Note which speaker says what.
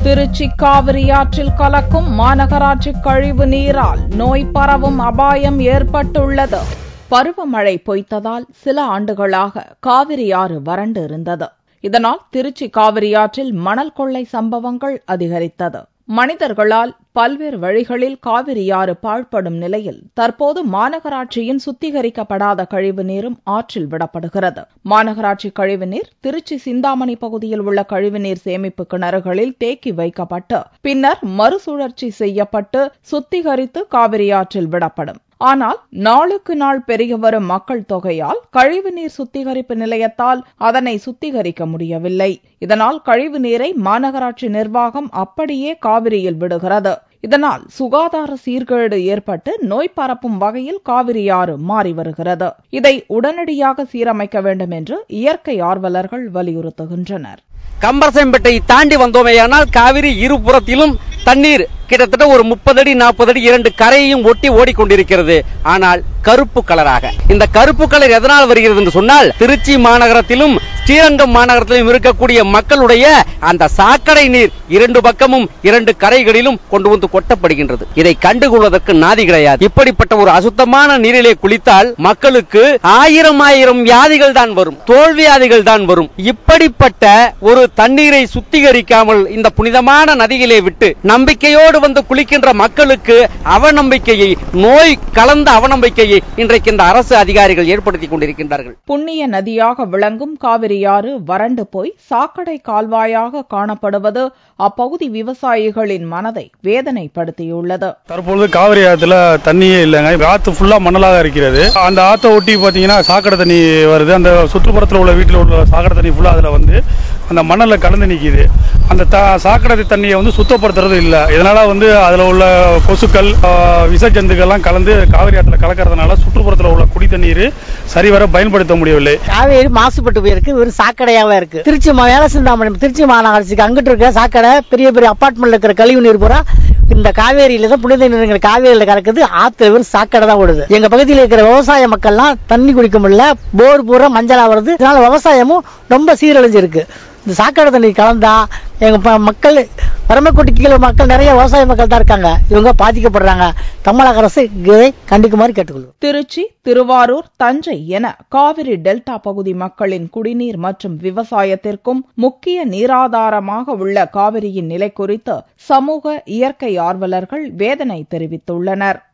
Speaker 1: திருச்சி காவிரி ஆற்றில் கலக்கும் மாநகராட்சி கழிவு நீரால் நோய் பரவும் அபாயம் ஏற்பட்டுள்ளது பருவமழை பொய்த்ததால் சில ஆண்டுகளாக காவிரி ஆறு வறண்டு இருந்தது இதனால் திருச்சி காவிரி ஆற்றில் மணல் கொள்ளை சம்பவங்கள் அதிகரித்தது மனிதர்களால் பல்வேறு வழிகளில் காவிரி ஆறு பாழ்படும் நிலையில் தற்போது மாநகராட்சியின் சுத்திகரிக்கப்படாத கழிவு நீரும் ஆற்றில் விடப்படுகிறது மாநகராட்சி கழிவுநீர் திருச்சி சிந்தாமணி பகுதியில் உள்ள கழிவுநீர் சேமிப்பு கிணறுகளில் தேக்கி வைக்கப்பட்டு பின்னர் மறுசுழற்சி செய்யப்பட்டு சுத்திகரித்து காவிரி ஆற்றில் விடப்படும் ஆனால் நாளுக்கு நாள் பெருகி வரும் மக்கள் தொகையால் கழிவுநீர் சுத்திகரிப்பு நிலையத்தால் அதனை சுத்திகரிக்க முடியவில்லை இதனால் கழிவு நீரை மாநகராட்சி நிர்வாகம் அப்படியே காவிரியில் விடுகிறது இதனால் சுகாதார சீர்கேடு ஏற்பட்டு நோய் பரப்பும் வகையில் காவிரி ஆறு மாறி வருகிறது இதை உடனடியாக சீரமைக்க வேண்டும் என்று இயற்கை ஆர்வலர்கள் வலியுறுத்துகின்றனர்
Speaker 2: கம்பரசம்பேட்டை தாண்டி வந்தோமேயானால் காவிரி இருபுறத்திலும் தண்ணீர் கிட்டத்தட்ட ஒரு முப்பது அடி நாற்பது அடி இரண்டு கரையையும் ஒட்டி ஓடிக்கொண்டிருக்கிறது ஆனால் கருப்பு கலராக இந்த கருப்பு கலர் எதனால் வருகிறது என்று சொன்னால் திருச்சி மாநகரத்திலும் ஸ்ரீரங்கம் மாநகரத்திலும் இருக்கக்கூடிய மக்களுடைய அந்த சாக்கடை நீர் இரண்டு பக்கமும் இரண்டு கரைகளிலும் கொண்டு வந்து கொட்டப்படுகின்றது இதை கண்டுகொள்வதற்கு நாதி கிடையாது இப்படிப்பட்ட ஒரு அசுத்தமான நீரிலே குளித்தால் மக்களுக்கு ஆயிரம் ஆயிரம் வியாதிகள் தான் வரும் தோல் வியாதிகள் தான் வரும் இப்படிப்பட்ட ஒரு தண்ணீரை சுத்திகரிக்காமல் இந்த புனிதமான நதியிலே விட்டு நம்பிக்கையோடு வந்து குளிக்கின்ற மக்களுக்கு அவநம்பிக்கையை நோய் கலந்த அவநம்பிக்கையை இன்றைக்கு இந்த அரசு அதிகாரிகள் ஏற்படுத்திக் கொண்டிருக்கின்றார்கள்
Speaker 1: புண்ணிய நதியாக விளங்கும் காவிரியாறு வறண்டு போய் சாக்கடை கால்வாயாக காணப்படுவது அப்பகுதி விவசாயிகளின் மனதை வேதனைப்படுத்தியுள்ளது
Speaker 3: தற்பொழுது காவிரி ஆத்துல தண்ணியே இல்லைங்க ஆத்து ஃபுல்லா மணலாக இருக்கிறது அந்த ஆத்தை ஒட்டி பாத்தீங்கன்னா சாக்கடை தண்ணி வருது அந்த சுற்றுப்புறத்தில் உள்ள வீட்டில் உள்ள சாக்கடை தண்ணி ஃபுல்லா அதுல வந்து அந்த மணல்ல கலந்து நிக்குது அந்த த- சாக்கடை தண்ணியை வந்து சுத்தப்படுத்துறது இல்ல இதனால வந்து அதுல உள்ள கொசுக்கள் ஆஹ், விஷ ஜந்துக்கள்லாம் கலந்து காவிரி ஆத்துல கலக்கறதுனால சுற்றுப்புறத்தில் உள்ள குடி தண்ணீர் சரிவர பயன்படுத்த முடியவில்லை
Speaker 4: காவேரி மாசுபட்டு போயிருக்கு ஒரு சாக்கடையாவே இருக்கு திருச்சி மா- வேலை சிந்தாமணி திருச்சி மாநகராட்சிக்கு அங்கிட்டு இருக்க சாக்கடை பெரிய பெரிய அபார்ட்மெண்ட்ல இருக்கிற கழிவு நீர் பூரா இந்த காவேரியில தான் புனித நீருங்கிற காவேரியில கலக்குது ஆத்துல வெறும் சாக்கடை தான் ஓடுது எங்க பகுதியில் இருக்கிற விவசாய மக்கள்லாம் தண்ணி குடிக்க முடியல போர் பூரா மஞ்சளா வருது இதனால விவசாயமும் ரொம்ப சீரழிஞ்சிருக்கு இந்த சாக்கடை தண்ணி கலந்தா எங்க ப- மக்கள் பரமக்குடி கீழே மக்கள் நிறைய விவசாய மக்கள் தான் இருக்காங்க இவங்க பாதிக்கப்படுறாங்க தமிழக அரசு இதை கண்டிக்குமாறு கேட்டுக்கொள்வோம்
Speaker 1: திருச்சி திருவாரூர் தஞ்சை என காவிரி டெல்டா பகுதி மக்களின் குடிநீர் மற்றும் விவசாயத்திற்கும் முக்கிய நீராதாரமாக உள்ள காவிரியின் நிலை குறித்து சமூக இயற்கை ஆர்வலர்கள் வேதனை தெரிவித்துள்ளனர்